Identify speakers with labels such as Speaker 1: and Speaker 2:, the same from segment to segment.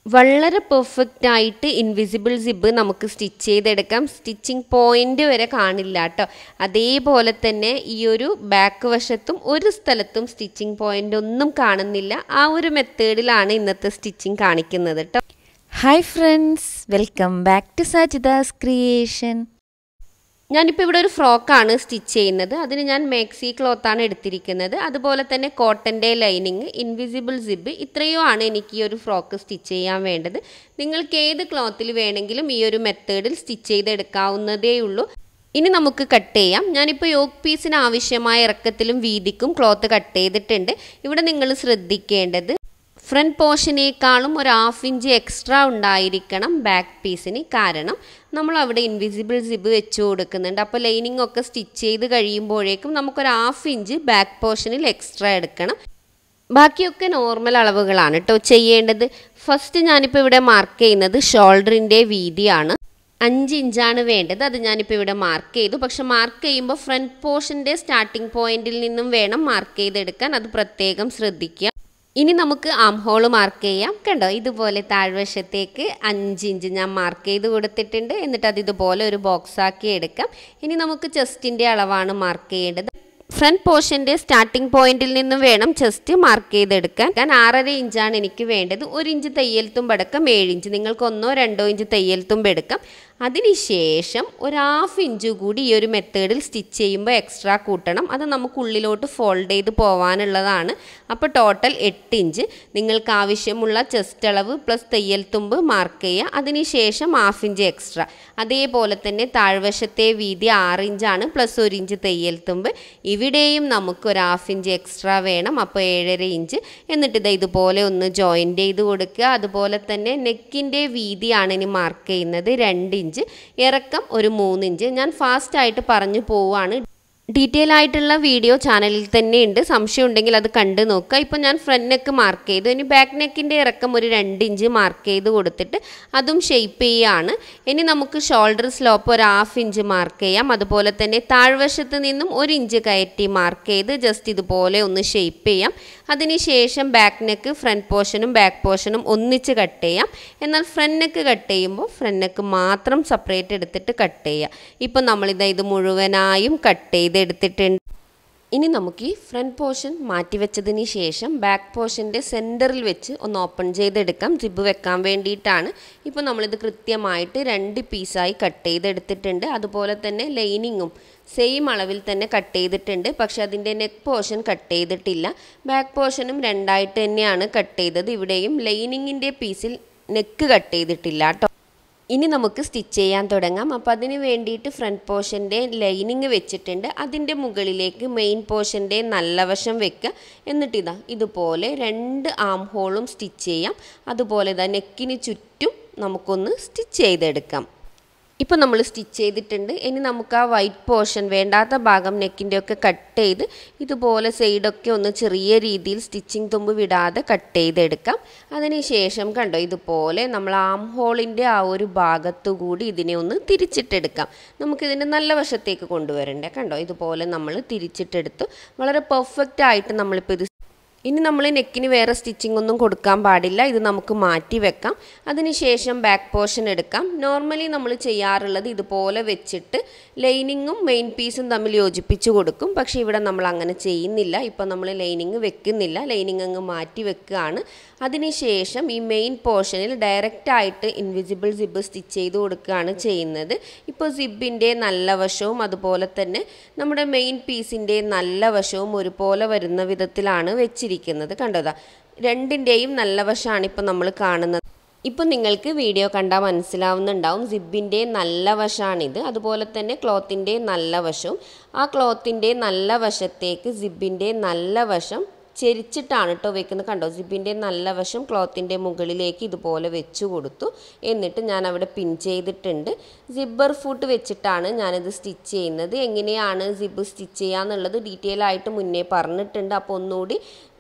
Speaker 1: വളരെ പെർഫെക്റ്റ് ആയിട്ട് invisible zip നമുക്ക് സ്റ്റിച്ച് ചെയ്തെടുക്കാം സ്റ്റിച്ചിങ് പോയിന്റ് വരെ കാണില്ല കേട്ടോ അതേപോലെ തന്നെ ഈ ഒരു ബാക്ക് വശത്തും ഒരു സ്ഥലത്തും സ്റ്റിച്ചിങ് പോയിന്റ് ഒന്നും കാണുന്നില്ല ആ ഒരു മെത്തേഡിലാണ് ഇന്നത്തെ സ്റ്റിച്ചിങ് കാണിക്കുന്നത് കേട്ടോ
Speaker 2: hi friends welcome back to Sajidas creation
Speaker 1: ഞാനിപ്പോൾ ഇവിടെ ഒരു ഫ്രോക്കാണ് സ്റ്റിച്ച് ചെയ്യുന്നത് അതിന് ഞാൻ മേക്സി ക്ലോത്താണ് എടുത്തിരിക്കുന്നത് അതുപോലെ തന്നെ കോട്ടൻ്റെ ലൈനിങ് ഇൻവിസിബിൾ സിബ് ഇത്രയും ആണ് എനിക്ക് ഈ ഒരു ഫ്രോക്ക് സ്റ്റിച്ച് ചെയ്യാൻ വേണ്ടത് നിങ്ങൾക്ക് ഏത് ക്ലോത്തിൽ വേണമെങ്കിലും ഈ ഒരു മെത്തേഡിൽ സ്റ്റിച്ച് ചെയ്തെടുക്കാവുന്നതേ ഉള്ളൂ ഇനി നമുക്ക് കട്ട് ചെയ്യാം ഞാനിപ്പോൾ യോക്ക് പീസിന് ആവശ്യമായ ഇറക്കത്തിലും വീതിക്കും ക്ലോത്ത് കട്ട് ചെയ്തിട്ടുണ്ട് ഇവിടെ നിങ്ങൾ ശ്രദ്ധിക്കേണ്ടത് ഫ്രണ്ട് പോർഷനേക്കാളും ഒരു ഹാഫ് ഇഞ്ച് എക്സ്ട്രാ ഉണ്ടായിരിക്കണം ബാക്ക് പീസിന് കാരണം നമ്മൾ അവിടെ ഇൻവിസിബിൾ സിബ് വെച്ച് കൊടുക്കുന്നുണ്ട് അപ്പോൾ ലൈനിങ് ഒക്കെ സ്റ്റിച്ച് ചെയ്ത് കഴിയുമ്പോഴേക്കും നമുക്കൊരു ഹാഫ് ഇഞ്ച് ബാക്ക് പോർഷനിൽ എക്സ്ട്രാ എടുക്കണം ബാക്കിയൊക്കെ നോർമൽ അളവുകളാണ് കേട്ടോ ചെയ്യേണ്ടത് ഫസ്റ്റ് ഞാനിപ്പോൾ ഇവിടെ മാർക്ക് ചെയ്യുന്നത് ഷോൾഡറിൻ്റെ വീതിയാണ് അഞ്ച് ഇഞ്ചാണ് വേണ്ടത് അത് ഞാനിപ്പോൾ ഇവിടെ മാർക്ക് ചെയ്തു പക്ഷെ മാർക്ക് ചെയ്യുമ്പോൾ ഫ്രണ്ട് പോർഷൻ്റെ സ്റ്റാർട്ടിംഗ് പോയിന്റിൽ നിന്നും വേണം മാർക്ക് ചെയ്തെടുക്കാൻ അത് പ്രത്യേകം ശ്രദ്ധിക്കുക ഇനി നമുക്ക് ആം ഹോൾ മാർക്ക് ചെയ്യാം കണ്ടോ ഇതുപോലെ താഴ്വശത്തേക്ക് അഞ്ച് ഇഞ്ച് ഞാൻ മാർക്ക് ചെയ്ത് കൊടുത്തിട്ടുണ്ട് എന്നിട്ട് അത് ഇതുപോലെ ഒരു ബോക്സ് ആക്കി എടുക്കാം ഇനി നമുക്ക് ചെസ്റ്റിൻ്റെ അളവാണ് മാർക്ക് ചെയ്യേണ്ടത് ഫ്രണ്ട് പോർഷൻ്റെ സ്റ്റാർട്ടിംഗ് പോയിന്റിൽ നിന്നും വേണം ചെസ്റ്റ് മാർക്ക് ചെയ്തെടുക്കാൻ ഞാൻ ആറര ഇഞ്ചാണ് എനിക്ക് വേണ്ടത് ഒരു ഇഞ്ച് തയ്യൽ തുമ്പടക്കം ഏഴ് ഇഞ്ച് നിങ്ങൾക്ക് ഒന്നോ രണ്ടോ ഇഞ്ച് തയ്യൽ തുമ്പ് എടുക്കാം അതിനുശേഷം ഒരു ഹാഫ് ഇഞ്ച് കൂടി ഈ ഒരു മെത്തേഡിൽ സ്റ്റിച്ച് ചെയ്യുമ്പോൾ എക്സ്ട്രാ കൂട്ടണം അത് നമുക്ക് ഉള്ളിലോട്ട് ഫോൾഡ് ചെയ്ത് പോകാനുള്ളതാണ് അപ്പോൾ ടോട്ടൽ എട്ട് ഇഞ്ച് നിങ്ങൾക്ക് ആവശ്യമുള്ള ചെസ്റ്റ് അളവ് പ്ലസ് തയ്യൽ തുമ്പ് മാർക്ക് ചെയ്യുക അതിനുശേഷം ഹാഫ് ഇഞ്ച് എക്സ്ട്രാ അതേപോലെ തന്നെ താഴ്വശത്തെ വീതി ആറ് ഇഞ്ചാണ് പ്ലസ് ഒരു ഇഞ്ച് തയ്യൽ തുമ്പ് ഇവിടെയും നമുക്ക് ഒരു ഹാഫ് ഇഞ്ച് എക്സ്ട്രാ വേണം അപ്പോൾ ഏഴര ഇഞ്ച് എന്നിട്ട് ഇത് ഇതുപോലെ ഒന്ന് ജോയിൻ്റ് ചെയ്ത് കൊടുക്കുക അതുപോലെ തന്നെ നെക്കിൻ്റെ വീതിയാണ് ഇനി മാർക്ക് ചെയ്യുന്നത് രണ്ട് ഇഞ്ച് ഇറക്കം ഒരു മൂന്നിഞ്ച് ഞാൻ ഫാസ്റ്റായിട്ട് പറഞ്ഞു പോവുകയാണ് ഡീറ്റെയിൽ ആയിട്ടുള്ള വീഡിയോ ചാനലിൽ തന്നെ ഉണ്ട് സംശയം ഉണ്ടെങ്കിൽ അത് കണ്ടു നോക്കുക ഇപ്പോൾ ഞാൻ ഫ്രണ്ട് നെക്ക് മാർക്ക് ചെയ്തു ഇനി ബാക്ക് നെക്കിൻ്റെ ഇറക്കം ഒരു രണ്ട് ഇഞ്ച് മാർക്ക് ചെയ്ത് കൊടുത്തിട്ട് അതും ഷെയ്പ്പ് ചെയ്യുകയാണ് ഇനി നമുക്ക് ഷോൾഡർ സ്ലോപ്പ് ഒരു ഹാഫ് ഇഞ്ച് മാർക്ക് ചെയ്യാം അതുപോലെ തന്നെ താഴ്വശത്ത് നിന്നും ഒരു ഇഞ്ച് കയറ്റി മാർക്ക് ചെയ്ത് ജസ്റ്റ് ഇതുപോലെ ഒന്ന് ഷെയ്പ്പ് ചെയ്യാം അതിനുശേഷം ബാക്ക് നെക്ക് ഫ്രണ്ട് പോർഷനും ബാക്ക് പോർഷനും ഒന്നിച്ച് കട്ട് ചെയ്യാം എന്നാൽ ഫ്രണ്ട് നെക്ക് കട്ട് ചെയ്യുമ്പോൾ ഫ്രണ്ട് നെക്ക് മാത്രം സെപ്പറേറ്റ് എടുത്തിട്ട് കട്ട് ചെയ്യുക ഇപ്പോൾ നമ്മളിത് ഇത് മുഴുവനായും കട്ട് ചെയ്തെടുത്തിട്ടുണ്ട് ഇനി നമുക്ക് ഈ ഫ്രണ്ട് പോർഷൻ മാറ്റി വെച്ചതിന് ശേഷം ബാക്ക് പോർഷൻ്റെ സെൻറ്ററിൽ വെച്ച് ഒന്ന് ഓപ്പൺ ചെയ്തെടുക്കാം സിബ് വെക്കാൻ വേണ്ടിയിട്ടാണ് ഇപ്പോൾ നമ്മളിത് കൃത്യമായിട്ട് രണ്ട് പീസായി കട്ട് ചെയ്തെടുത്തിട്ടുണ്ട് അതുപോലെ തന്നെ ലൈനിങ്ങും സെയിം അളവിൽ തന്നെ കട്ട് ചെയ്തിട്ടുണ്ട് പക്ഷെ അതിൻ്റെ നെക്ക് പോർഷൻ കട്ട് ചെയ്തിട്ടില്ല ബാക്ക് പോർഷനും രണ്ടായിട്ട് തന്നെയാണ് കട്ട് ചെയ്തത് ഇവിടെയും ലൈനിങ്ങിൻ്റെ പീസിൽ നെക്ക് കട്ട് ചെയ്തിട്ടില്ല കേട്ടോ ഇനി നമുക്ക് സ്റ്റിച്ച് ചെയ്യാൻ തുടങ്ങാം അപ്പോൾ അതിന് വേണ്ടിയിട്ട് ഫ്രണ്ട് പോർഷൻ്റെ ലൈനിങ് വെച്ചിട്ടുണ്ട് അതിൻ്റെ മുകളിലേക്ക് മെയിൻ പോർഷൻ്റെ നല്ല വശം വെക്കുക എന്നിട്ടിതാ ഇതുപോലെ രണ്ട് ആം ഹോളും സ്റ്റിച്ച് ചെയ്യാം അതുപോലെ ഇതാ നെക്കിന് ചുറ്റും നമുക്കൊന്ന് സ്റ്റിച്ച് ചെയ്തെടുക്കാം ഇപ്പോൾ നമ്മൾ സ്റ്റിച്ച് ചെയ്തിട്ടുണ്ട് ഇനി നമുക്ക് ആ വൈറ്റ് പോർഷൻ വേണ്ടാത്ത ഭാഗം നെക്കിൻ്റെ ഒക്കെ കട്ട് ചെയ്ത് ഇതുപോലെ സൈഡൊക്കെ ഒന്ന് ചെറിയ രീതിയിൽ സ്റ്റിച്ചിങ് തുമ്പ് വിടാതെ കട്ട് ചെയ്തെടുക്കാം അതിനുശേഷം കണ്ടോ ഇതുപോലെ നമ്മൾ ആം ഹോളിൻ്റെ ആ ഒരു ഭാഗത്തു കൂടി ഇതിനെ ഒന്ന് തിരിച്ചിട്ടെടുക്കാം നമുക്കിതിൻ്റെ നല്ല വശത്തേക്ക് കൊണ്ടുവരണ്ടേ കണ്ടോ ഇതുപോലെ നമ്മൾ തിരിച്ചിട്ടെടുത്തു വളരെ പെർഫെക്റ്റ് ആയിട്ട് നമ്മളിപ്പോൾ ഇത് ഇനി നമ്മൾ നെക്കിന് വേറെ സ്റ്റിച്ചിങ് ഒന്നും കൊടുക്കാൻ പാടില്ല ഇത് നമുക്ക് മാറ്റി വെക്കാം അതിനുശേഷം ബാക്ക് പോർഷൻ എടുക്കാം നോർമലി നമ്മൾ ചെയ്യാറുള്ളത് ഇതുപോലെ വെച്ചിട്ട് ലൈനിങ്ങും മെയിൻ പീസും തമ്മിൽ യോജിപ്പിച്ച് കൊടുക്കും പക്ഷേ ഇവിടെ നമ്മൾ അങ്ങനെ ചെയ്യുന്നില്ല ഇപ്പോൾ നമ്മൾ ലൈനിങ് വെക്കുന്നില്ല ലൈനിങ് അങ്ങ് മാറ്റി വെക്കുകയാണ് അതിനുശേഷം ഈ മെയിൻ പോർഷനിൽ ഡയറക്റ്റ് ആയിട്ട് ഇൻവിസിബിൾ സിബ് സ്റ്റിച്ച് ചെയ്ത് കൊടുക്കുകയാണ് ചെയ്യുന്നത് ഇപ്പോൾ സിബിൻ്റെ നല്ല വശവും അതുപോലെ തന്നെ നമ്മുടെ മെയിൻ പീസിൻ്റെ നല്ല വശവും ഒരുപോലെ വരുന്ന വിധത്തിലാണ് വെച്ചിരിക്കുന്നത് കണ്ടതാ രണ്ടിൻ്റെയും നല്ല വശമാണ് ഇപ്പോൾ നമ്മൾ കാണുന്നത് ഇപ്പം നിങ്ങൾക്ക് വീഡിയോ കണ്ടാൽ മനസ്സിലാവുന്നുണ്ടാവും സിബിൻ്റെ നല്ല വശമാണിത് അതുപോലെ തന്നെ ക്ലോത്തിൻ്റെ നല്ല വശവും ആ ക്ലോത്തിൻ്റെ നല്ല വശത്തേക്ക് സിബിൻ്റെ നല്ല വശം ചെരിച്ചിട്ടാണ് കേട്ടോ വെക്കുന്നത് കണ്ടോ സിബിൻ്റെ നല്ല വശം ക്ലോത്തിൻ്റെ മുകളിലേക്ക് ഇതുപോലെ വെച്ച് കൊടുത്തു എന്നിട്ട് ഞാൻ അവിടെ പിൻ ചെയ്തിട്ടുണ്ട് സിബ്ബർ ഫൂട്ട് വെച്ചിട്ടാണ് ഞാനിത് സ്റ്റിച്ച് ചെയ്യുന്നത് എങ്ങനെയാണ് സിബ് സ്റ്റിച്ച് ചെയ്യുക എന്നുള്ളത് ഡീറ്റെയിൽ ആയിട്ട് മുന്നേ പറഞ്ഞിട്ടുണ്ട് അപ്പോൾ ഒന്നുകൂടി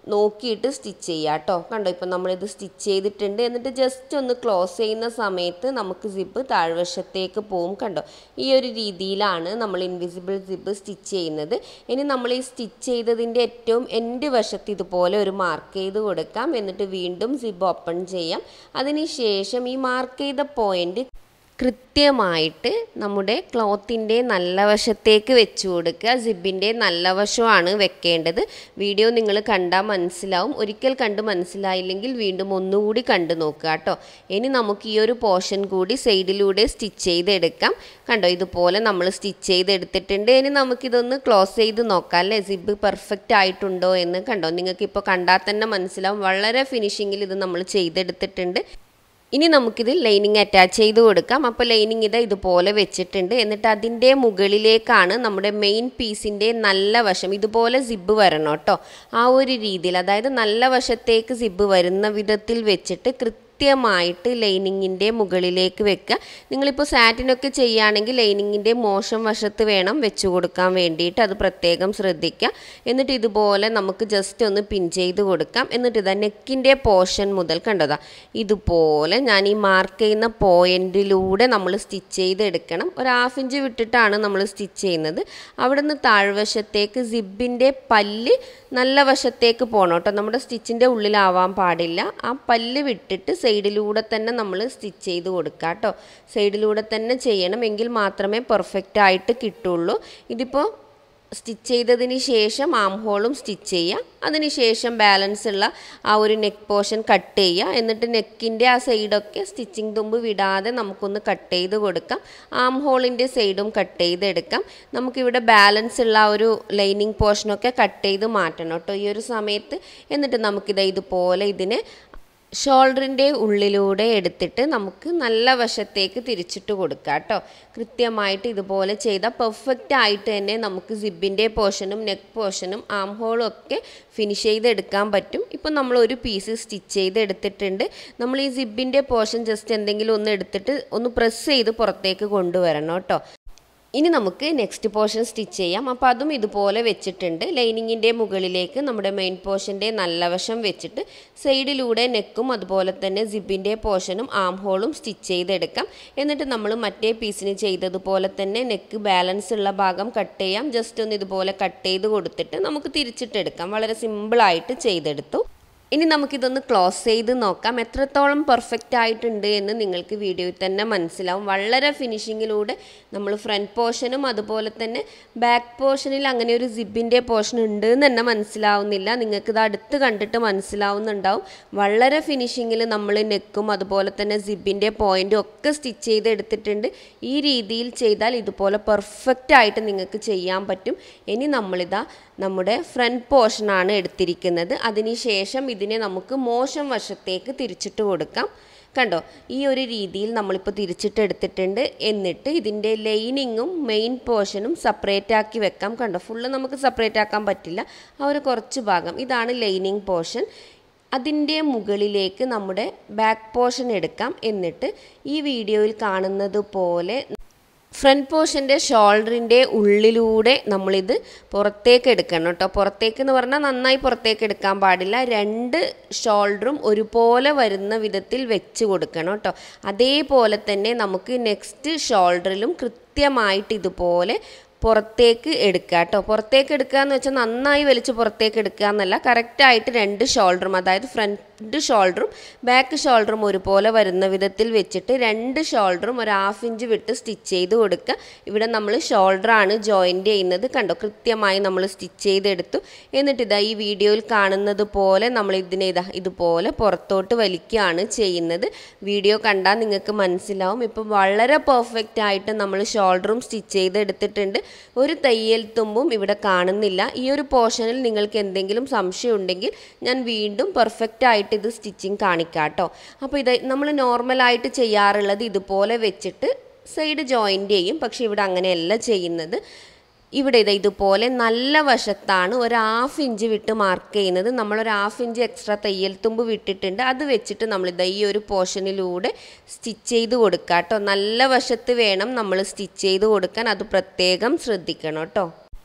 Speaker 1: നോക്കിയിട്ട് സ്റ്റിച്ച് ചെയ്യുക കേട്ടോ കണ്ടോ ഇപ്പം നമ്മളിത് സ്റ്റിച്ച് ചെയ്തിട്ടുണ്ട് എന്നിട്ട് ജസ്റ്റ് ഒന്ന് ക്ലോസ് ചെയ്യുന്ന സമയത്ത് നമുക്ക് സിബ് താഴ്വശത്തേക്ക് പോവും കണ്ടോ ഈ ഒരു രീതിയിലാണ് നമ്മൾ ഇൻവിസിബിൾ സിബ് സ്റ്റിച്ച് ചെയ്യുന്നത് ഇനി നമ്മൾ ഈ സ്റ്റിച്ച് ചെയ്തതിൻ്റെ ഏറ്റവും എൻഡ് വശത്ത് ഇതുപോലെ ഒരു മാർക്ക് ചെയ്ത് കൊടുക്കാം എന്നിട്ട് വീണ്ടും സിബ് ഓപ്പൺ ചെയ്യാം അതിനുശേഷം ഈ മാർക്ക് ചെയ്ത പോയിന്റ് കൃത്യമായിട്ട് നമ്മുടെ ക്ലോത്തിൻ്റെ നല്ല വശത്തേക്ക് വെച്ച് കൊടുക്കുക സിബിൻ്റെ നല്ല വശമാണ് വെക്കേണ്ടത് വീഡിയോ നിങ്ങൾ കണ്ടാൽ മനസ്സിലാവും ഒരിക്കൽ കണ്ട് മനസ്സിലായില്ലെങ്കിൽ വീണ്ടും ഒന്നുകൂടി കണ്ടു നോക്കുക കേട്ടോ ഇനി നമുക്ക് ഈ ഒരു പോർഷൻ കൂടി സൈഡിലൂടെ സ്റ്റിച്ച് ചെയ്തെടുക്കാം കണ്ടോ ഇതുപോലെ നമ്മൾ സ്റ്റിച്ച് ചെയ്തെടുത്തിട്ടുണ്ട് ഇനി നമുക്കിതൊന്ന് ക്ലോസ് ചെയ്ത് നോക്കാം അല്ലേ സിബ് പെർഫെക്റ്റ് ആയിട്ടുണ്ടോ എന്ന് കണ്ടോ നിങ്ങൾക്ക് ഇപ്പോൾ കണ്ടാൽ തന്നെ മനസ്സിലാവും വളരെ ഫിനിഷിങ്ങിൽ ഇത് നമ്മൾ ചെയ്തെടുത്തിട്ടുണ്ട് ഇനി നമുക്കിത് ലൈനിങ് അറ്റാച്ച് ചെയ്ത് കൊടുക്കാം അപ്പോൾ ലൈനിങ് ഇത് ഇതുപോലെ വെച്ചിട്ടുണ്ട് എന്നിട്ട് അതിൻ്റെ മുകളിലേക്കാണ് നമ്മുടെ മെയിൻ പീസിൻ്റെ നല്ല വശം ഇതുപോലെ സിബ് വരണം കേട്ടോ ആ ഒരു രീതിയിൽ അതായത് നല്ല വശത്തേക്ക് സിബ് വരുന്ന വിധത്തിൽ വെച്ചിട്ട് കൃത്യമായിട്ട് ലൈനിങ്ങിൻ്റെ മുകളിലേക്ക് വെക്കുക നിങ്ങളിപ്പോൾ സാറ്റിനൊക്കെ ചെയ്യുകയാണെങ്കിൽ ലൈനിങ്ങിൻ്റെ മോശം വശത്ത് വേണം വെച്ച് കൊടുക്കാൻ വേണ്ടിയിട്ട് അത് പ്രത്യേകം ശ്രദ്ധിക്കുക എന്നിട്ട് ഇതുപോലെ നമുക്ക് ജസ്റ്റ് ഒന്ന് പിൻ ചെയ്ത് കൊടുക്കാം എന്നിട്ട് ഇതാ നെക്കിൻ്റെ പോർഷൻ മുതൽ കണ്ടതാ ഇതുപോലെ ഞാൻ ഈ മാർക്ക് ചെയ്യുന്ന പോയിന്റിലൂടെ നമ്മൾ സ്റ്റിച്ച് ചെയ്തെടുക്കണം ഒരു ഹാഫ് ഇഞ്ച് വിട്ടിട്ടാണ് നമ്മൾ സ്റ്റിച്ച് ചെയ്യുന്നത് അവിടെ നിന്ന് താഴ്വശത്തേക്ക് സിബിൻ്റെ പല്ല് നല്ല വശത്തേക്ക് പോകണം കേട്ടോ നമ്മുടെ സ്റ്റിച്ചിൻ്റെ ഉള്ളിലാവാൻ പാടില്ല ആ പല്ല് വിട്ടിട്ട് സൈഡിലൂടെ തന്നെ നമ്മൾ സ്റ്റിച്ച് ചെയ്ത് കൊടുക്കുക കേട്ടോ സൈഡിലൂടെ തന്നെ ചെയ്യണം എങ്കിൽ മാത്രമേ പെർഫെക്റ്റ് ആയിട്ട് കിട്ടുള്ളൂ ഇതിപ്പോൾ സ്റ്റിച്ച് ചെയ്തതിന് ശേഷം ആം ഹോളും സ്റ്റിച്ച് ചെയ്യുക അതിന് ശേഷം ബാലൻസ് ഉള്ള ആ ഒരു നെക്ക് പോർഷൻ കട്ട് ചെയ്യുക എന്നിട്ട് നെക്കിൻ്റെ ആ സൈഡൊക്കെ സ്റ്റിച്ചിങ് തുമ്പ് വിടാതെ നമുക്കൊന്ന് കട്ട് ചെയ്ത് കൊടുക്കാം ആം ഹോളിൻ്റെ സൈഡും കട്ട് ചെയ്തെടുക്കാം നമുക്കിവിടെ ബാലൻസ് ഉള്ള ആ ഒരു ലൈനിങ് പോർഷനൊക്കെ കട്ട് ചെയ്ത് മാറ്റണം കേട്ടോ ഈ ഒരു സമയത്ത് എന്നിട്ട് നമുക്കിത് ഇതുപോലെ ഇതിനെ ഷോൾഡറിൻ്റെ ഉള്ളിലൂടെ എടുത്തിട്ട് നമുക്ക് നല്ല വശത്തേക്ക് തിരിച്ചിട്ട് കൊടുക്കുക കേട്ടോ കൃത്യമായിട്ട് ഇതുപോലെ ചെയ്താൽ പെർഫെക്റ്റ് ആയിട്ട് തന്നെ നമുക്ക് സിബിൻ്റെ പോർഷനും നെക്ക് പോർഷനും ആം ഹോളും ഒക്കെ ഫിനിഷ് ചെയ്തെടുക്കാൻ പറ്റും ഇപ്പം നമ്മൾ ഒരു പീസ് സ്റ്റിച്ച് ചെയ്ത് എടുത്തിട്ടുണ്ട് നമ്മൾ ഈ സിബിൻ്റെ പോർഷൻ ജസ്റ്റ് എന്തെങ്കിലും ഒന്ന് എടുത്തിട്ട് ഒന്ന് പ്രസ് ചെയ്ത് പുറത്തേക്ക് കൊണ്ടുവരണം കേട്ടോ ഇനി നമുക്ക് നെക്സ്റ്റ് പോർഷൻ സ്റ്റിച്ച് ചെയ്യാം അപ്പോൾ അതും ഇതുപോലെ വെച്ചിട്ടുണ്ട് ലൈനിങ്ങിൻ്റെ മുകളിലേക്ക് നമ്മുടെ മെയിൻ പോർഷൻ്റെ നല്ല വശം വെച്ചിട്ട് സൈഡിലൂടെ നെക്കും അതുപോലെ തന്നെ സിബിൻ്റെ പോർഷനും ആം ഹോളും സ്റ്റിച്ച് ചെയ്തെടുക്കാം എന്നിട്ട് നമ്മൾ മറ്റേ പീസിന് ചെയ്തതുപോലെ തന്നെ നെക്ക് ബാലൻസ് ഉള്ള ഭാഗം കട്ട് ചെയ്യാം ജസ്റ്റ് ഒന്ന് ഇതുപോലെ കട്ട് ചെയ്ത് കൊടുത്തിട്ട് നമുക്ക് തിരിച്ചിട്ടെടുക്കാം വളരെ സിമ്പിളായിട്ട് ചെയ്തെടുത്തു ഇനി നമുക്കിതൊന്ന് ക്ലോസ് ചെയ്ത് നോക്കാം എത്രത്തോളം പെർഫെക്റ്റ് ആയിട്ടുണ്ട് എന്ന് നിങ്ങൾക്ക് വീഡിയോയിൽ തന്നെ മനസ്സിലാവും വളരെ ഫിനിഷിങ്ങിലൂടെ നമ്മൾ ഫ്രണ്ട് പോർഷനും അതുപോലെ തന്നെ ബാക്ക് പോർഷനിൽ അങ്ങനെ ഒരു സിബിൻ്റെ പോർഷൻ ഉണ്ട് എന്ന് തന്നെ മനസ്സിലാവുന്നില്ല നിങ്ങൾക്കിത് അടുത്ത് കണ്ടിട്ട് മനസ്സിലാവുന്നുണ്ടാവും വളരെ ഫിനിഷിങ്ങിൽ നമ്മൾ നെക്കും അതുപോലെ തന്നെ സിബിൻ്റെ പോയിൻറ്റും ഒക്കെ സ്റ്റിച്ച് ചെയ്ത് എടുത്തിട്ടുണ്ട് ഈ രീതിയിൽ ചെയ്താൽ ഇതുപോലെ പെർഫെക്റ്റ് ആയിട്ട് നിങ്ങൾക്ക് ചെയ്യാൻ പറ്റും ഇനി നമ്മളിതാ നമ്മുടെ ഫ്രണ്ട് പോർഷനാണ് എടുത്തിരിക്കുന്നത് അതിനുശേഷം ഇതിനെ നമുക്ക് മോശം വശത്തേക്ക് തിരിച്ചിട്ട് കൊടുക്കാം കണ്ടോ ഈ ഒരു രീതിയിൽ നമ്മളിപ്പോൾ തിരിച്ചിട്ട് എടുത്തിട്ടുണ്ട് എന്നിട്ട് ഇതിൻ്റെ ലൈനിങ്ങും മെയിൻ പോർഷനും സെപ്പറേറ്റ് ആക്കി വെക്കാം കണ്ടോ ഫുള്ള് നമുക്ക് സെപ്പറേറ്റ് ആക്കാൻ പറ്റില്ല ആ ഒരു കുറച്ച് ഭാഗം ഇതാണ് ലൈനിങ് പോർഷൻ അതിൻ്റെ മുകളിലേക്ക് നമ്മുടെ ബാക്ക് പോർഷൻ എടുക്കാം എന്നിട്ട് ഈ വീഡിയോയിൽ കാണുന്നത് പോലെ ഫ്രണ്ട് പോർഷൻ്റെ ഷോൾഡറിൻ്റെ ഉള്ളിലൂടെ നമ്മളിത് പുറത്തേക്ക് എടുക്കണം കേട്ടോ പുറത്തേക്ക് എന്ന് പറഞ്ഞാൽ നന്നായി പുറത്തേക്ക് എടുക്കാൻ പാടില്ല രണ്ട് ഷോൾഡറും ഒരുപോലെ വരുന്ന വിധത്തിൽ വെച്ച് കൊടുക്കണം കേട്ടോ അതേപോലെ തന്നെ നമുക്ക് നെക്സ്റ്റ് ഷോൾഡറിലും കൃത്യമായിട്ട് ഇതുപോലെ പുറത്തേക്ക് എടുക്കുക കേട്ടോ പുറത്തേക്ക് എടുക്കുക എന്ന് വെച്ചാൽ നന്നായി വലിച്ച് പുറത്തേക്ക് എടുക്കുക എന്നല്ല കറക്റ്റായിട്ട് രണ്ട് ഷോൾഡറും അതായത് ഫ്രണ്ട് ഷോൾഡറും ബാക്ക് ഷോൾഡറും ഒരുപോലെ വരുന്ന വിധത്തിൽ വെച്ചിട്ട് രണ്ട് ഷോൾഡറും ഒരു ഹാഫ് ഇഞ്ച് വിട്ട് സ്റ്റിച്ച് ചെയ്ത് കൊടുക്കുക ഇവിടെ നമ്മൾ ഷോൾഡറാണ് ജോയിൻ്റ് ചെയ്യുന്നത് കണ്ടോ കൃത്യമായി നമ്മൾ സ്റ്റിച്ച് ചെയ്തെടുത്തു എന്നിട്ട് ഇതാ ഈ വീഡിയോയിൽ കാണുന്നത് പോലെ നമ്മൾ ഇതിനെ ഇതാ ഇതുപോലെ പുറത്തോട്ട് വലിക്കുകയാണ് ചെയ്യുന്നത് വീഡിയോ കണ്ടാൽ നിങ്ങൾക്ക് മനസ്സിലാവും ഇപ്പം വളരെ പെർഫെക്റ്റ് ആയിട്ട് നമ്മൾ ഷോൾഡറും സ്റ്റിച്ച് ചെയ്തെടുത്തിട്ടുണ്ട് ഒരു തയ്യൽ തുമ്പും ഇവിടെ കാണുന്നില്ല ഈ ഒരു പോർഷനിൽ നിങ്ങൾക്ക് എന്തെങ്കിലും സംശയം ഉണ്ടെങ്കിൽ ഞാൻ വീണ്ടും പെർഫെക്റ്റ് ആയിട്ട് ഇത് സ്റ്റിച്ചിങ് കാണിക്കാം കേട്ടോ അപ്പോൾ ഇത് നമ്മൾ നോർമലായിട്ട് ചെയ്യാറുള്ളത് ഇതുപോലെ വെച്ചിട്ട് സൈഡ് ജോയിൻ്റ് ചെയ്യും പക്ഷേ ഇവിടെ അങ്ങനെയല്ല ചെയ്യുന്നത് ഇവിടെ ഇത് ഇതുപോലെ നല്ല വശത്താണ് ഒരു ഹാഫ് ഇഞ്ച് വിട്ട് മാർക്ക് ചെയ്യുന്നത് നമ്മളൊരു ഹാഫ് ഇഞ്ച് എക്സ്ട്രാ തയ്യൽ തുമ്പ് വിട്ടിട്ടുണ്ട് അത് വെച്ചിട്ട് നമ്മൾ ഇതാ ഈ ഒരു പോർഷനിലൂടെ സ്റ്റിച്ച് ചെയ്ത് കൊടുക്കുക കേട്ടോ നല്ല വശത്ത് വേണം നമ്മൾ സ്റ്റിച്ച് ചെയ്ത് കൊടുക്കാൻ അത് പ്രത്യേകം ശ്രദ്ധിക്കണം കേട്ടോ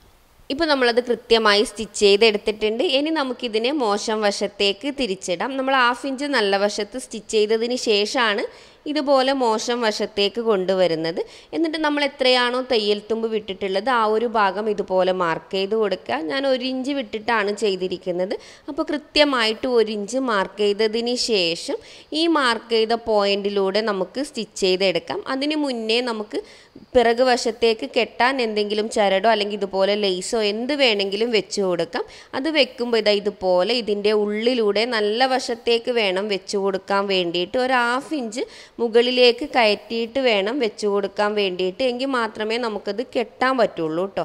Speaker 1: ഇപ്പോൾ നമ്മളത് കൃത്യമായി സ്റ്റിച്ച് ചെയ്തെടുത്തിട്ടുണ്ട് ഇനി നമുക്കിതിനെ മോശം വശത്തേക്ക് തിരിച്ചിടാം നമ്മൾ ഹാഫ് ഇഞ്ച് നല്ല വശത്ത് സ്റ്റിച്ച് ചെയ്തതിന് ശേഷമാണ് ഇതുപോലെ മോശം വശത്തേക്ക് കൊണ്ടുവരുന്നത് എന്നിട്ട് നമ്മൾ എത്രയാണോ തയ്യൽ തുമ്പ് വിട്ടിട്ടുള്ളത് ആ ഒരു ഭാഗം ഇതുപോലെ മാർക്ക് ചെയ്ത് കൊടുക്കുക ഞാൻ ഒരു ഇഞ്ച് വിട്ടിട്ടാണ് ചെയ്തിരിക്കുന്നത് അപ്പോൾ കൃത്യമായിട്ട് ഒരു ഇഞ്ച് മാർക്ക് ചെയ്തതിന് ശേഷം ഈ മാർക്ക് ചെയ്ത പോയിന്റിലൂടെ നമുക്ക് സ്റ്റിച്ച് ചെയ്തെടുക്കാം അതിന് മുന്നേ നമുക്ക് പിറക് വശത്തേക്ക് കെട്ടാൻ എന്തെങ്കിലും ചരടോ അല്ലെങ്കിൽ ഇതുപോലെ ലേസോ എന്ത് വേണമെങ്കിലും വെച്ച് കൊടുക്കാം അത് വെക്കുമ്പോൾ ഇതാ ഇതുപോലെ ഇതിൻ്റെ ഉള്ളിലൂടെ നല്ല വശത്തേക്ക് വേണം വെച്ച് കൊടുക്കാൻ വേണ്ടിയിട്ട് ഒരു ഹാഫ് ഇഞ്ച് മുകളിലേക്ക് കയറ്റിയിട്ട് വേണം വെച്ച് കൊടുക്കാൻ വേണ്ടിയിട്ട് എങ്കിൽ മാത്രമേ നമുക്കത് കെട്ടാൻ പറ്റുള്ളൂ കേട്ടോ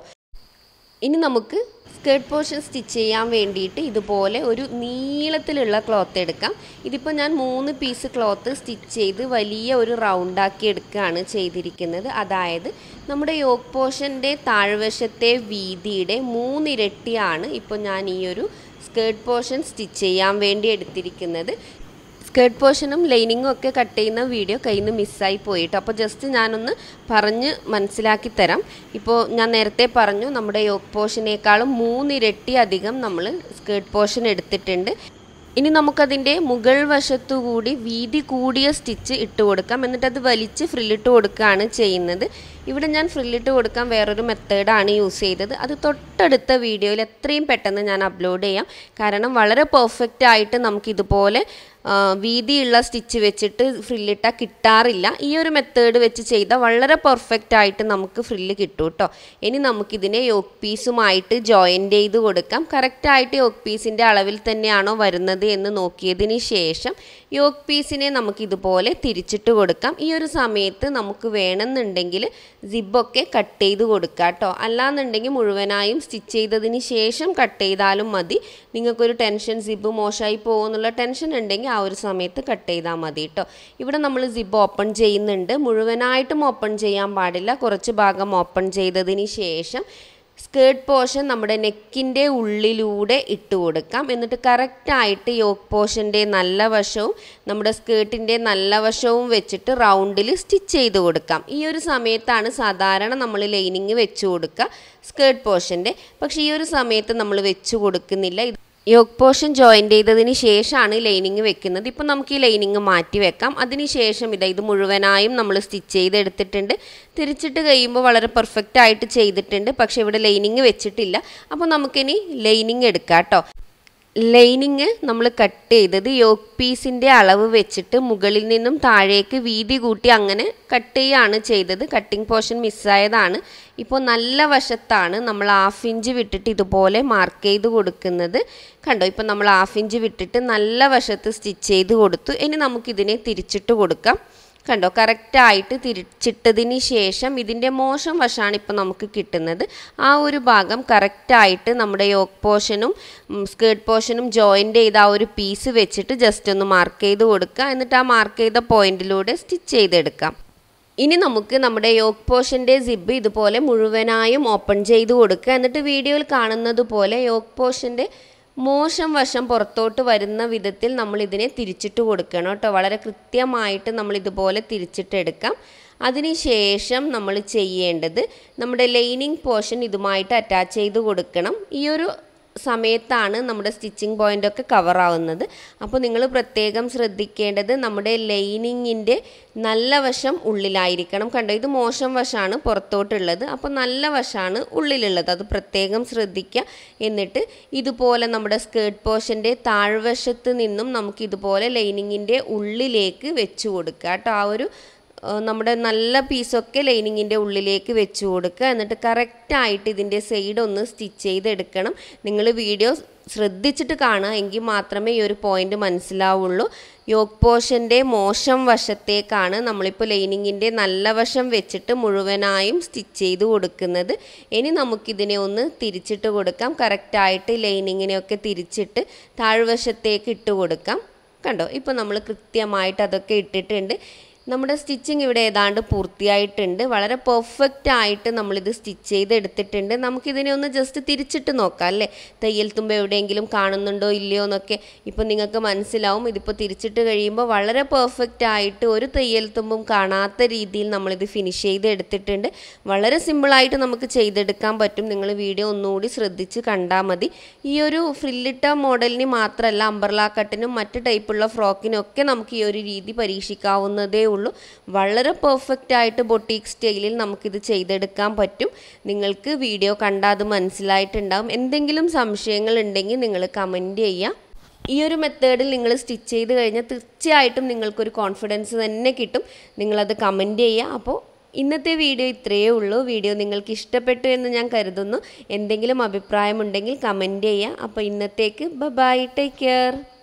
Speaker 1: ഇനി നമുക്ക് സ്കേർട്ട് പോർഷൻ സ്റ്റിച്ച് ചെയ്യാൻ വേണ്ടിയിട്ട് ഇതുപോലെ ഒരു നീളത്തിലുള്ള ക്ലോത്ത് എടുക്കാം ഇതിപ്പോൾ ഞാൻ മൂന്ന് പീസ് ക്ലോത്ത് സ്റ്റിച്ച് ചെയ്ത് വലിയ ഒരു റൗണ്ടാക്കി എടുക്കുകയാണ് ചെയ്തിരിക്കുന്നത് അതായത് നമ്മുടെ യോക്ക് പോർഷൻ്റെ താഴ്വശത്തെ വീതിയുടെ മൂന്നിരട്ടിയാണ് ഇപ്പോൾ ഞാൻ ഈ ഒരു സ്കേർട്ട് പോർഷൻ സ്റ്റിച്ച് ചെയ്യാൻ വേണ്ടി എടുത്തിരിക്കുന്നത് സ്കേർട്ട് പോർഷനും ലൈനിങ്ങും ഒക്കെ കട്ട് ചെയ്യുന്ന വീഡിയോ കയ്യിൽ നിന്ന് മിസ്സായി പോയിട്ട് അപ്പോൾ ജസ്റ്റ് ഞാനൊന്ന് പറഞ്ഞ് മനസ്സിലാക്കി തരാം ഇപ്പോൾ ഞാൻ നേരത്തെ പറഞ്ഞു നമ്മുടെ യോക്ക് പോർഷനേക്കാളും മൂന്നിരട്ടി അധികം നമ്മൾ സ്കേർട്ട് പോർഷൻ എടുത്തിട്ടുണ്ട് ഇനി നമുക്കതിൻ്റെ മുകൾ വശത്തുകൂടി വീതി കൂടിയ സ്റ്റിച്ച് ഇട്ട് കൊടുക്കാം എന്നിട്ട് അത് വലിച്ച് ഫ്രില്ലിട്ട് കൊടുക്കുകയാണ് ചെയ്യുന്നത് ഇവിടെ ഞാൻ ഫ്രില്ലിട്ട് കൊടുക്കാൻ വേറൊരു മെത്തേഡാണ് യൂസ് ചെയ്തത് അത് തൊട്ടടുത്ത വീഡിയോയിൽ എത്രയും പെട്ടെന്ന് ഞാൻ അപ്ലോഡ് ചെയ്യാം കാരണം വളരെ പെർഫെക്റ്റ് ആയിട്ട് നമുക്കിതുപോലെ വീതിയുള്ള സ്റ്റിച്ച് വെച്ചിട്ട് ഫ്രില്ലിട്ടാൽ കിട്ടാറില്ല ഈ ഒരു മെത്തേഡ് വെച്ച് ചെയ്താൽ വളരെ പെർഫെക്റ്റ് ആയിട്ട് നമുക്ക് ഫ്രില്ല് കിട്ടും കേട്ടോ ഇനി നമുക്കിതിനെ യോക്ക് പീസുമായിട്ട് ജോയിൻ്റ് ചെയ്ത് കൊടുക്കാം കറക്റ്റായിട്ട് യോക്ക് പീസിൻ്റെ അളവിൽ തന്നെയാണോ വരുന്നത് എന്ന് നോക്കിയതിന് ശേഷം യോക്ക് പീസിനെ നമുക്കിതുപോലെ തിരിച്ചിട്ട് കൊടുക്കാം ഈ ഒരു സമയത്ത് നമുക്ക് വേണമെന്നുണ്ടെങ്കിൽ സിബൊക്കെ കട്ട് ചെയ്ത് കൊടുക്കാം കേട്ടോ അല്ലാന്നുണ്ടെങ്കിൽ മുഴുവനായും സ്റ്റിച്ച് ചെയ്തതിന് ശേഷം കട്ട് ചെയ്താലും മതി നിങ്ങൾക്കൊരു ടെൻഷൻ സിബ് മോശമായി പോകുമെന്നുള്ള ടെൻഷൻ ഉണ്ടെങ്കിൽ ആ ഒരു സമയത്ത് കട്ട് ചെയ്താൽ മതി കേട്ടോ ഇവിടെ നമ്മൾ സിബ് ഓപ്പൺ ചെയ്യുന്നുണ്ട് മുഴുവനായിട്ടും ഓപ്പൺ ചെയ്യാൻ പാടില്ല കുറച്ച് ഭാഗം ഓപ്പൺ ചെയ്തതിന് ശേഷം സ്കേർട്ട് പോർഷൻ നമ്മുടെ നെക്കിൻ്റെ ഉള്ളിലൂടെ ഇട്ട് കൊടുക്കാം എന്നിട്ട് കറക്റ്റായിട്ട് യോക്ക് പോർഷൻ്റെ നല്ല വശവും നമ്മുടെ സ്കേർട്ടിൻ്റെ നല്ല വശവും വെച്ചിട്ട് റൗണ്ടിൽ സ്റ്റിച്ച് ചെയ്ത് കൊടുക്കാം ഈ ഒരു സമയത്താണ് സാധാരണ നമ്മൾ ലൈനിങ് വെച്ച് കൊടുക്കുക സ്കേർട്ട് പോർഷൻ്റെ പക്ഷേ ഈ ഒരു സമയത്ത് നമ്മൾ വെച്ച് കൊടുക്കുന്നില്ല ഇത് യോക്ക് പോർഷൻ ജോയിൻ ചെയ്തതിന് ശേഷമാണ് ലൈനിങ് വെക്കുന്നത് ഇപ്പോൾ നമുക്ക് ഈ ലൈനിങ് മാറ്റി വെക്കാം അതിന് ശേഷം ഇതാ ഇത് മുഴുവനായും നമ്മൾ സ്റ്റിച്ച് ചെയ്തെടുത്തിട്ടുണ്ട് തിരിച്ചിട്ട് കഴിയുമ്പോൾ വളരെ പെർഫെക്റ്റ് ആയിട്ട് ചെയ്തിട്ടുണ്ട് പക്ഷേ ഇവിടെ ലൈനിങ് വെച്ചിട്ടില്ല അപ്പോൾ നമുക്കിനി ലൈനിങ് എടുക്കാം കേട്ടോ ലൈനിങ് നമ്മൾ കട്ട് ചെയ്തത് യോക്ക് പീസിൻ്റെ അളവ് വെച്ചിട്ട് മുകളിൽ നിന്നും താഴേക്ക് വീതി കൂട്ടി അങ്ങനെ കട്ട് ചെയ്യുകയാണ് ചെയ്തത് കട്ടിംഗ് പോർഷൻ മിസ്സായതാണ് ഇപ്പോൾ നല്ല വശത്താണ് നമ്മൾ ഹാഫ് ഇഞ്ച് വിട്ടിട്ട് ഇതുപോലെ മാർക്ക് ചെയ്ത് കൊടുക്കുന്നത് കണ്ടോ ഇപ്പോൾ നമ്മൾ ഹാഫ് ഇഞ്ച് വിട്ടിട്ട് നല്ല വശത്ത് സ്റ്റിച്ച് ചെയ്ത് കൊടുത്തു ഇനി നമുക്കിതിനെ തിരിച്ചിട്ട് കൊടുക്കാം കണ്ടോ കറക്റ്റായിട്ട് തിരിച്ചിട്ടതിന് ശേഷം ഇതിൻ്റെ മോശം വശമാണ് ഇപ്പോൾ നമുക്ക് കിട്ടുന്നത് ആ ഒരു ഭാഗം കറക്റ്റായിട്ട് നമ്മുടെ യോക്ക് പോർഷനും സ്കേർട്ട് പോർഷനും ജോയിൻ്റ് ചെയ്ത ആ ഒരു പീസ് വെച്ചിട്ട് ജസ്റ്റ് ഒന്ന് മാർക്ക് ചെയ്ത് കൊടുക്കുക എന്നിട്ട് ആ മാർക്ക് ചെയ്ത പോയിന്റിലൂടെ സ്റ്റിച്ച് ചെയ്തെടുക്കാം ഇനി നമുക്ക് നമ്മുടെ യോക്ക് പോർഷൻ്റെ സിബ് ഇതുപോലെ മുഴുവനായും ഓപ്പൺ ചെയ്ത് കൊടുക്കുക എന്നിട്ട് വീഡിയോയിൽ കാണുന്നത് പോലെ യോക്ക് പോർഷൻ്റെ മോശം വശം പുറത്തോട്ട് വരുന്ന വിധത്തിൽ നമ്മൾ ഇതിനെ തിരിച്ചിട്ട് കൊടുക്കണം കേട്ടോ വളരെ കൃത്യമായിട്ട് നമ്മൾ ഇതുപോലെ തിരിച്ചിട്ടെടുക്കാം അതിനുശേഷം നമ്മൾ ചെയ്യേണ്ടത് നമ്മുടെ ലൈനിങ് പോർഷൻ ഇതുമായിട്ട് അറ്റാച്ച് ചെയ്ത് കൊടുക്കണം ഈ ഒരു സമയത്താണ് നമ്മുടെ സ്റ്റിച്ചിങ് പോയിൻ്റൊക്കെ കവർ ആവുന്നത് അപ്പോൾ നിങ്ങൾ പ്രത്യേകം ശ്രദ്ധിക്കേണ്ടത് നമ്മുടെ ലൈനിങ്ങിൻ്റെ നല്ല വശം ഉള്ളിലായിരിക്കണം കണ്ടോ ഇത് മോശം വശമാണ് പുറത്തോട്ടുള്ളത് അപ്പോൾ നല്ല വശമാണ് ഉള്ളിലുള്ളത് അത് പ്രത്യേകം ശ്രദ്ധിക്കുക എന്നിട്ട് ഇതുപോലെ നമ്മുടെ സ്കേർട്ട് പോർഷൻ്റെ താഴ്വശത്ത് നിന്നും നമുക്ക് ഇതുപോലെ ലൈനിങ്ങിൻ്റെ ഉള്ളിലേക്ക് വെച്ച് കൊടുക്കുക കേട്ടോ ആ ഒരു നമ്മുടെ നല്ല പീസൊക്കെ ലൈനിങ്ങിൻ്റെ ഉള്ളിലേക്ക് വെച്ച് കൊടുക്കുക എന്നിട്ട് കറക്റ്റായിട്ട് ഇതിൻ്റെ സൈഡ് ഒന്ന് സ്റ്റിച്ച് ചെയ്തെടുക്കണം നിങ്ങൾ വീഡിയോ ശ്രദ്ധിച്ചിട്ട് കാണുക എങ്കിൽ മാത്രമേ ഈ ഒരു പോയിന്റ് മനസ്സിലാവുള്ളൂ യോക്ക് പോർഷൻ്റെ മോശം വശത്തേക്കാണ് നമ്മളിപ്പോൾ ലൈനിങ്ങിൻ്റെ നല്ല വശം വെച്ചിട്ട് മുഴുവനായും സ്റ്റിച്ച് ചെയ്ത് കൊടുക്കുന്നത് ഇനി നമുക്കിതിനെ ഒന്ന് തിരിച്ചിട്ട് കൊടുക്കാം കറക്റ്റായിട്ട് ലൈനിങ്ങിനെയൊക്കെ തിരിച്ചിട്ട് താഴ്വശത്തേക്ക് ഇട്ട് കൊടുക്കാം കണ്ടോ ഇപ്പോൾ നമ്മൾ കൃത്യമായിട്ട് അതൊക്കെ ഇട്ടിട്ടുണ്ട് നമ്മുടെ സ്റ്റിച്ചിങ് ഇവിടെ ഏതാണ്ട് പൂർത്തിയായിട്ടുണ്ട് വളരെ പെർഫെക്റ്റ് ആയിട്ട് നമ്മളിത് സ്റ്റിച്ച് ചെയ്തെടുത്തിട്ടുണ്ട് നമുക്കിതിനെ ഒന്ന് ജസ്റ്റ് തിരിച്ചിട്ട് നോക്കാം അല്ലേ തയ്യൽ തുമ്പ് എവിടെയെങ്കിലും കാണുന്നുണ്ടോ ഇല്ലയോ എന്നൊക്കെ ഇപ്പോൾ നിങ്ങൾക്ക് മനസ്സിലാവും ഇതിപ്പോൾ തിരിച്ചിട്ട് കഴിയുമ്പോൾ വളരെ പെർഫെക്റ്റ് ആയിട്ട് ഒരു തയ്യൽ തുമ്പും കാണാത്ത രീതിയിൽ നമ്മളിത് ഫിനിഷ് ചെയ്ത് എടുത്തിട്ടുണ്ട് വളരെ സിമ്പിളായിട്ട് നമുക്ക് ചെയ്തെടുക്കാൻ പറ്റും നിങ്ങൾ വീഡിയോ ഒന്നുകൂടി ശ്രദ്ധിച്ച് കണ്ടാൽ മതി ഈ ഒരു ഫ്രില്ലിട്ട മോഡലിന് മാത്രമല്ല അമ്പർല കട്ടിനും മറ്റ് ടൈപ്പുള്ള ഫ്രോക്കിനും ഒക്കെ നമുക്ക് ഈ ഒരു രീതി പരീക്ഷിക്കാവുന്നതേ ഉള്ളൂ വളരെ പെർഫെക്റ്റ് ആയിട്ട് ബൊട്ടീക്ക് സ്റ്റൈലിൽ നമുക്കിത് ചെയ്തെടുക്കാൻ പറ്റും നിങ്ങൾക്ക് വീഡിയോ കണ്ടാൽ അത് മനസ്സിലായിട്ടുണ്ടാവും എന്തെങ്കിലും സംശയങ്ങൾ ഉണ്ടെങ്കിൽ നിങ്ങൾ കമൻറ്റ് ചെയ്യുക ഈ ഒരു മെത്തേഡിൽ നിങ്ങൾ സ്റ്റിച്ച് ചെയ്ത് കഴിഞ്ഞാൽ തീർച്ചയായിട്ടും നിങ്ങൾക്കൊരു കോൺഫിഡൻസ് തന്നെ കിട്ടും നിങ്ങളത് കമൻറ്റ് ചെയ്യുക അപ്പോൾ ഇന്നത്തെ വീഡിയോ ഇത്രയേ ഉള്ളൂ വീഡിയോ നിങ്ങൾക്ക് ഇഷ്ടപ്പെട്ടു എന്ന് ഞാൻ കരുതുന്നു എന്തെങ്കിലും അഭിപ്രായമുണ്ടെങ്കിൽ കമൻറ്റ് ചെയ്യുക അപ്പോൾ ഇന്നത്തേക്ക് ബൈ ടേക്ക് കെയർ